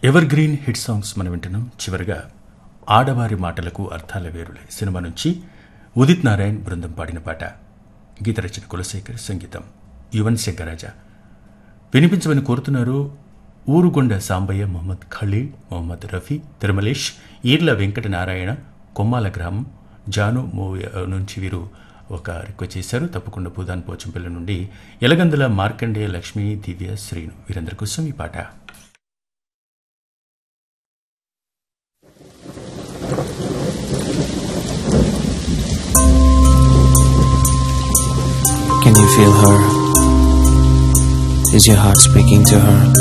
Ever green hit songs మనం వింటున్నాం చివరిగా ఆడవారి మాటలకు అర్థాల వేరులే సినిమా నుంచి ఉదిత్ నారాయణ్ బృందం పాడిన పాట గీత రచన కులశేఖర్ సంగీతం యువన్ శంకరాజ వినిపించమని కోరుతున్నారు ఊరుగొండ సాంబయ్య మొహమ్మద్ ఖలీల్ మొహమ్మద్ రఫీ తిరుమలేష్ ఈర్ల వెంకట నారాయణ కొమ్మాల గ్రామం జాను మూవీ నుంచి వీరు ఒక రిక్వెస్ట్ చేశారు తప్పకుండా పూదాన్ పోచంపల్లి నుండి ఎలగందుల మార్కండేయ లక్ష్మి దివ్య శ్రీను వీరందరి కోసం ఈ పాట Can you feel her? Is your heart speaking to her?